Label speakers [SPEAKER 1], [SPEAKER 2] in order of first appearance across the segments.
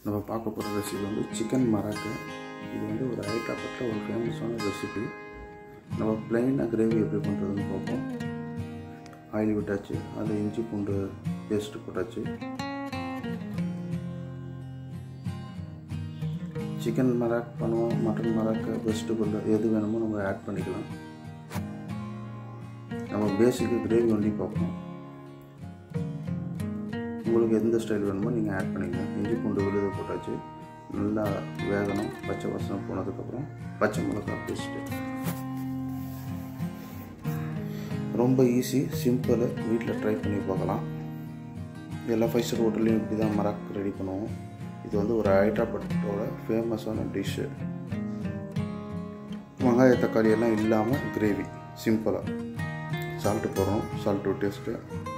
[SPEAKER 1] நம்ம பார்க்க போகிற ரெசிபி வந்து சிக்கன் மராக்கு இது வந்து ஒரு ஹைதராபாத்தில் ஒரு ஃபேமஸான ரெசிபி நம்ம பிளெயினாக கிரேவி எப்படி பண்ணுறதுன்னு பார்ப்போம் ஆயில் விட்டாச்சு அதில் இஞ்சி பூண்டு பேஸ்ட்டு போட்டாச்சு சிக்கன் மராக் பண்ணுவோம் மட்டன் மராக்கு வெஜிடபிள் எது வேணுமோ நம்ம ஆட் பண்ணிக்கலாம் நம்ம பேசிக்கு கிரேவி ஒண்டி பார்ப்போம் உங்களுக்கு எந்த ஸ்டைல் வேணுமோ நீங்கள் ஆட் பண்ணிக்கலாம் இஞ்சி பூண்டு விழுது போட்டாச்சு நல்லா வேகணும் பச்சை வாசனை போனதுக்கப்புறம் பச்சை மிளகாய் பேஸ்ட்டு ரொம்ப ஈஸி சிம்பிள் வீட்டில் ட்ரை பண்ணி பார்க்கலாம் எல்லா ஃபைவ் ஸ்டார் ஹோட்டல்லையும் இப்படி தான் மராக் ரெடி பண்ணுவோம் இது வந்து ஒரு ஹைட்ராபாட்டோட ஃபேமஸான டிஷ்ஷு வெங்காய தக்காளி எல்லாம் இல்லாமல் கிரேவி சிம்பிளாக சால்ட்டு போடுறோம் சால்ட்டு டேஸ்ட்டு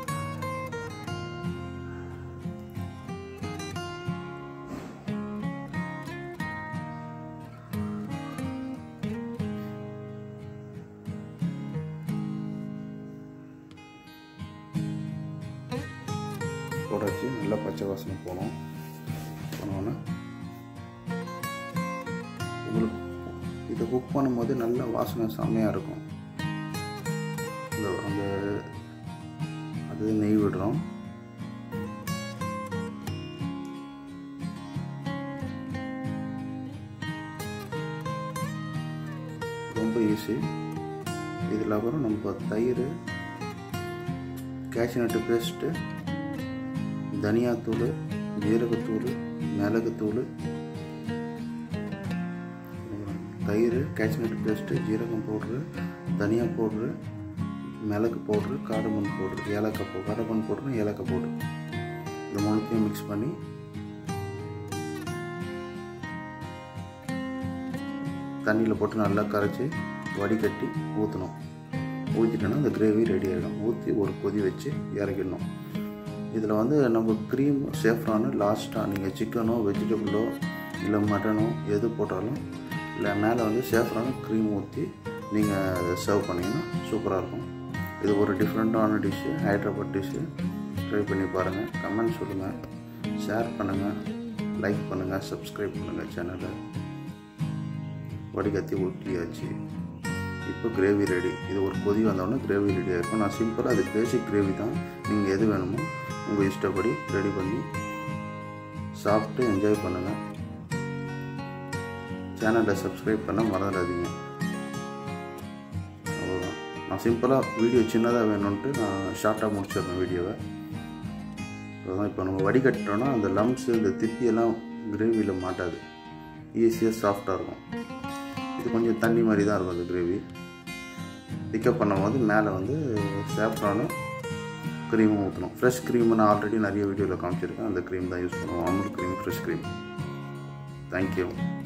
[SPEAKER 1] போடாச்சு நல்லா பச்சை வாசனை போனோம் போனோன்னே உங்களுக்கு இதை குக் பண்ணும்போது நல்ல வாசனை செம்மையாக இருக்கும் இந்த அந்த அது நெய் விடுறோம் ரொம்ப ஈஸி இதில் அப்புறம் நம்ம தயிர் கேஷ்நட்டு பேஸ்ட்டு தனியாத்தூள் ஜீரகத்தூள் மிளகுத்தூள் தயிர் கேஷ்நட் பேஸ்ட்டு ஜீரகம் பவுட்ரு தனியா பவுட்ரு மிளகு பவுட்ரு காடமன் பவுட்ரு ஏலக்காய் பவு காடமன் பவுட்ரு ஏலக்காய் பவுட்ரு இந்த மூணுத்தையும் மிக்ஸ் பண்ணி தண்ணியில் போட்டு நல்லா கரைச்சி வடிகட்டி ஊற்றணும் ஊற்றிட்டோன்னா அந்த கிரேவி ரெடி ஆகிடும் ஊற்றி ஒரு கொதி வச்சு இறக்கிடணும் இதில் வந்து நம்ம க்ரீம் சேஃப்ரானு லாஸ்ட்டாக நீங்கள் சிக்கனோ வெஜிடபிளோ இல்லை மட்டனோ எது போட்டாலும் இல்லை மேலே வந்து சேஃப்ரானு க்ரீம் ஊற்றி நீங்கள் அதை சர்வ் பண்ணிங்கன்னா சூப்பராக இருக்கும் இது ஒரு டிஃப்ரெண்ட்டான டிஷ்ஷு ஹைட்ராபாத் டிஷ்ஷு ட்ரை பண்ணி பாருங்கள் கமெண்ட் சொல்லுங்கள் ஷேர் பண்ணுங்கள் லைக் பண்ணுங்கள் சப்ஸ்கிரைப் பண்ணுங்கள் சேனலை வடிகத்தி ஊற்றியாச்சு இப்போ கிரேவி ரெடி இது ஒரு கொதி வந்தோடனே கிரேவி ரெடி ஆகிருக்கும் நான் சிம்பிளாக அது பேசிக் கிரேவி தான் நீங்கள் எது வேணுமோ உங்கள் இஷ்டப்படி ரெடி பண்ணி சாப்பிட்டு என்ஜாய் பண்ணுங்கள் சேனலை சப்ஸ்கிரைப் பண்ண மறந்துடாதீங்க அவ்வளோதான் நான் சிம்பிளாக வீடியோ சின்னதாக வேணும்ன்ட்டு நான் ஷார்ட்டாக முடிச்சிடுறேன் வீடியோவை அதான் இப்போ நம்ம வடிகட்டிட்டோன்னா அந்த லம்ஸு இந்த திப்பியெல்லாம் கிரேவியில் மாட்டாது ஈஸியாக சாஃப்டாக இருக்கும் இது கொஞ்சம் தண்ணி மாதிரி தான் இருக்கும் அந்த கிரேவி பிக்கப் பண்ணும்போது மேலே வந்து சேஃப்ரானும் க்ரீமும் ஊற்றணும் ஃப்ரெஷ் க்ரீம் நான் ஆல்ரெடி நிறைய வீடியோவில் காமிச்சிருக்கேன் அந்த க்ரீம் தான் யூஸ் பண்ணுவோம் Amul cream fresh cream thank you